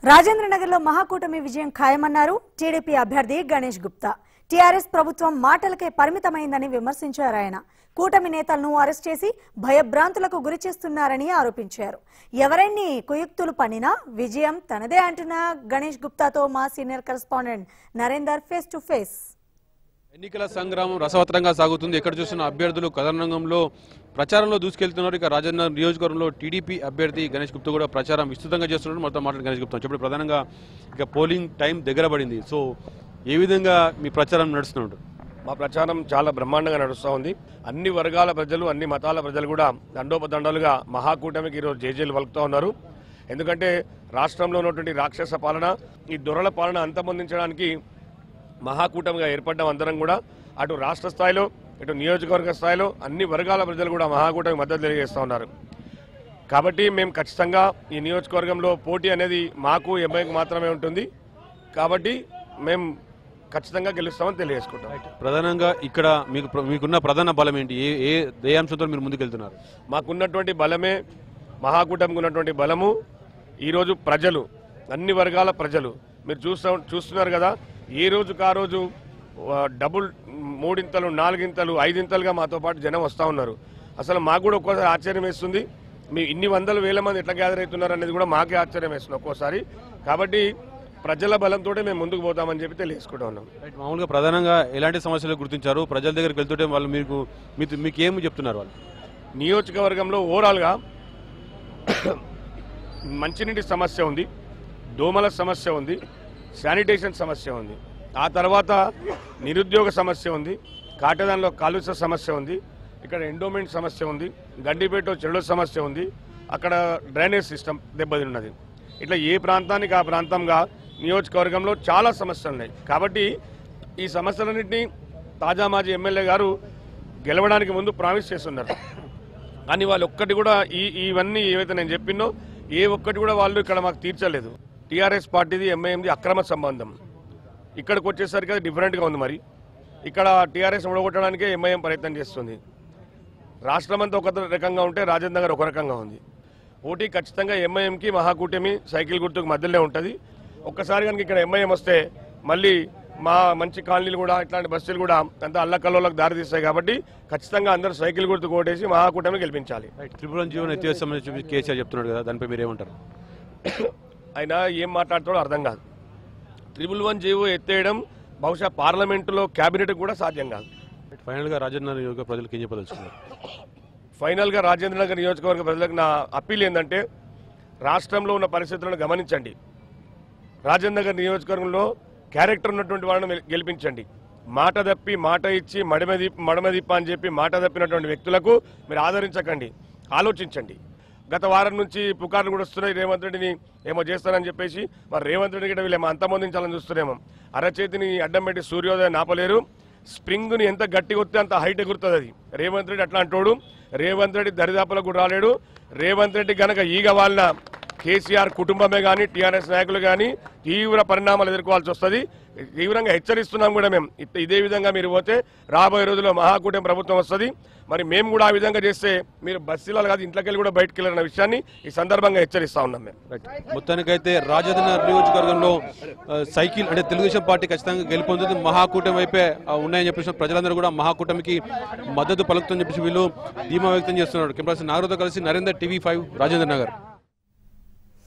రాజేంద్రనగర్లో మహాకూటమి విజయం ఖాయమన్నారు టీడీపీ అభ్యర్థి గణేష్ గుప్తా టీఆర్ఎస్ ప్రభుత్వం మాటలకే పరిమితమైందని విమర్శించారు ఆయన కూటమి నేతలను అరెస్ట్ చేసి భయభ్రాంతులకు గురి చేస్తున్నారని ఆరోపించారు ఎవరెన్ని కుయుక్తులు పనినా విజయం తనదే అంటున్న గణేష్ గుప్తాతో మా senior correspondent Narender face to face ఎన్నికల సంగ్రామం రసవత్తరంగా సాగుతుంది ఎక్కడ చూసిన అభ్యర్థులు కథనంగంలో ప్రచారంలో దూసుకెళ్తున్నారు ఇక రాజన్న నియోజకవర్గంలో టీడీపీ అభ్యర్థి గణేష్ గుప్తా కూడా ప్రచారం విస్తృతంగా చేస్తున్నారు మొత్తం మాట్లాడి గణేష్ గుప్తా చెప్పండి ప్రధానంగా ఇక పోలింగ్ టైం దగ్గర పడింది సో ఏ విధంగా మీ ప్రచారం నడుస్తున్నారు మా ప్రచారం చాలా బ్రహ్మాండంగా నడుస్తూ ఉంది అన్ని వర్గాల ప్రజలు అన్ని మతాల ప్రజలు కూడా దండోపదండాలుగా మహాకూటమికి ఈరోజు జేజేలు వలుకుతూ ఉన్నారు ఎందుకంటే రాష్ట్రంలో ఉన్నటువంటి రాక్షస పాలన ఈ దొరల పాలన అంతమొందించడానికి మహాకూటమిగా ఏర్పడ్డం అందరం కూడా అటు రాష్ట్ర స్థాయిలో ఇటు నియోజకవర్గ స్థాయిలో అన్ని వర్గాల ప్రజలు కూడా మహాకూటమి మద్దతు తెలియజేస్తూ ఉన్నారు కాబట్టి మేము ఖచ్చితంగా ఈ నియోజకవర్గంలో పోటీ అనేది మాకు ఎంఐకి మాత్రమే ఉంటుంది కాబట్టి మేము ఖచ్చితంగా గెలుస్తామని తెలియజేసుకుంటాం ప్రధానంగా ఇక్కడ మీకు ప్ర- మీకున్న ప్రధాన బలం ఏంటి ఏ ఏ ఏ అంశంతో మీరు ముందుకెళ్తున్నారు మాకున్నటువంటి బలమే మహాకూటమికి ఉన్నటువంటి బలము ఈరోజు ప్రజలు అన్ని వర్గాల ప్రజలు మీరు చూస్తూ చూస్తున్నారు కదా ఏ రోజుకు ఆ రోజు ఆ, డబుల్ మూడింతలు నాలుగింతలు ఐదింతలుగా మాతో పాటు జనం వస్తూ ఉన్నారు అసలు మాకు కూడా ఒక్కోసారి ఆశ్చర్యం వేస్తుంది మీ ఇన్ని వందల వేల మంది ఎట్లా గ్యాదర్ అవుతున్నారు అనేది కూడా మాకే ఆశ్చర్యం వేస్తుంది ఒక్కోసారి కాబట్టి ప్రజల బలంతో మేము ముందుకు పోతామని చెప్పి తెలియజేసుకుంటా ఉన్నాం రైట్, మామూలుగా ప్రధానంగా ఎలాంటి సమస్యలు గుర్తించారు ప్రజల దగ్గరికి వెళ్తుంటే వాళ్ళు మీకు మీకు మీకు ఏమి చెప్తున్నారు వాళ్ళు నియోజకవర్గంలో ఓవరాల్గా మంచినీటి సమస్య ఉంది దోమల సమస్య ఉంది శానిటేషన్ సమస్య ఉంది ఆ తర్వాత నిరుద్యోగ సమస్య ఉంది కాటదాన్లో కాలుష్య సమస్య ఉంది ఇక్కడ ఎండోమెంట్ సమస్య ఉంది గండిపేట చెరువుల సమస్య ఉంది అక్కడ డ్రైనేజ్ సిస్టమ్ దెబ్బతిన్నది ఇట్లా ఏ ప్రాంతానికి ఆ ప్రాంతంగా నియోజకవర్గంలో చాలా సమస్యలు ఉన్నాయి కాబట్టి ఈ సమస్యలన్నింటినీ తాజా మాజీ ఎమ్మెల్యే గారు గెలవడానికి ముందు ప్రామిస్ చేస్తున్నారు కానీ వాళ్ళు ఒక్కటి కూడా ఈ ఇవన్నీ ఏవైతే నేను చెప్పినో ఏ ఒక్కటి కూడా వాళ్ళు ఇక్కడ మాకు తీర్చలేదు టీఆర్ఎస్ పార్టీది ఎంఐఎంది అక్రమ సంబంధం ఇక్కడికి వచ్చేసరికి అది డిఫరెంట్గా ఉంది మరి ఇక్కడ టీఆర్ఎస్ ఓడగొట్టడానికే ఎంఐఎం ప్రయత్నం చేస్తుంది రాష్ట్రమంతా ఒక రకంగా ఉంటే రాజేంద్ర నగర్ ఒక రకంగా ఉంది పోటీ ఖచ్చితంగా ఎంఐఎంకి మహాకూటమి సైకిల్ గుర్తుకు మధ్యలో ఉంటుంది ఒక్కసారి కనుక ఇక్కడ ఎంఐఎం వస్తే మళ్ళీ మా మంచి కాలనీలు కూడా ఇట్లాంటి బస్సులు కూడా అంతా అల్లకల్లోలకు దారితీస్తాయి కాబట్టి ఖచ్చితంగా అందరూ సైకిల్ గుర్తు ఓటేసి మహాకూటమి గెలిపించాలి రైట్ త్రిపురం జీవన్ ఎత్తివేస్తామని చెప్పి కేసీఆర్ చెప్తున్నాడు కదా దానిపై మీరు ఏమంటారు ఆయన ఏం మాట్లాడతాడో అర్థం కాదు త్రిబుల్ వన్ జీవో ఎత్తేయడం బహుశా పార్లమెంటులో క్యాబినెట్ కూడా సాధ్యం కాదు ఫైనల్ గా రాజన్న నియోజక ప్రజలకు ఏం చెప్పదలుచుకున్నారు ఫైనల్గా రాజేంద్ర నగర్ నియోజకవర్గ ప్రజలకు నా అప్పీల్ ఏంటంటే రాష్ట్రంలో ఉన్న పరిస్థితులను గమనించండి రాజేంద్ర నగర్ నియోజకవర్గంలో క్యారెక్టర్ ఉన్నటువంటి వాళ్ళని గెలిపించండి మాట తప్పి మాట ఇచ్చి మడమది మడమదిప్ప అని చెప్పి మాట తప్పినటువంటి వ్యక్తులకు మీరు ఆదరించకండి ఆలోచించండి గత వారం నుంచి పుకార్లు కూడా వస్తున్నాయి రేవంత్ రెడ్డిని ఏమో చేస్తారని చెప్పేసి మరి రేవంత్ రెడ్డి కూడా వీళ్ళేమో అంతమొందించాలని చూస్తున్నామో అరచేతిని అడ్డం పెట్టి సూర్యోదయం నాపలేరు స్ప్రింగ్ని ఎంత గట్టి కొడితే అంత హైట్ ఎగురుతుంది అది రేవంత్ రెడ్డి అట్లా అంటాడు రేవంత్ రెడ్డి దరిదాపులకు కూడా రాలేడు రేవంత్ రెడ్డి గనక ఈగ వాళ్ళ కేసీఆర్ కుటుంబమే కానీ టీఆర్ఎస్ నాయకులు కానీ తీవ్ర పరిణామాలు ఎదుర్కోవాల్సి వస్తుంది తీవ్రంగా హెచ్చరిస్తున్నాం కూడా మేము ఇట్- ఇదే విధంగా మీరు పోతే రాబోయే రోజుల్లో మహాకూటమి ప్రభుత్వం వస్తుంది మరి మేము కూడా ఆ విధంగా చేస్తే మీరు బస్సులలో కాదు ఇంట్లోకి వెళ్ళి కూడా బయటకు వెళ్ళిన విషయాన్ని ఈ సందర్భంగా హెచ్చరిస్తా ఉన్నాం మేము రైట్ మొత్తానికైతే రాజధాని నియోజకవర్గంలో ఆ, సైకిల్ అంటే తెలుగుదేశం పార్టీ ఖచ్చితంగా గెలుపొందుతుంది మహాకూటమి వైపే ఆ, ఉన్నాయని చెప్పేసి ప్రజలందరూ కూడా మహాకూటమికి మద్దతు పలుకుతుందని చెప్పేసి వీళ్ళు ధీమా వ్యక్తం చేస్తున్నారు కెమెరా నాగరితో కలిసి నరేందర్ టీవీ ఫైవ్ రాజేంద్ర నగర్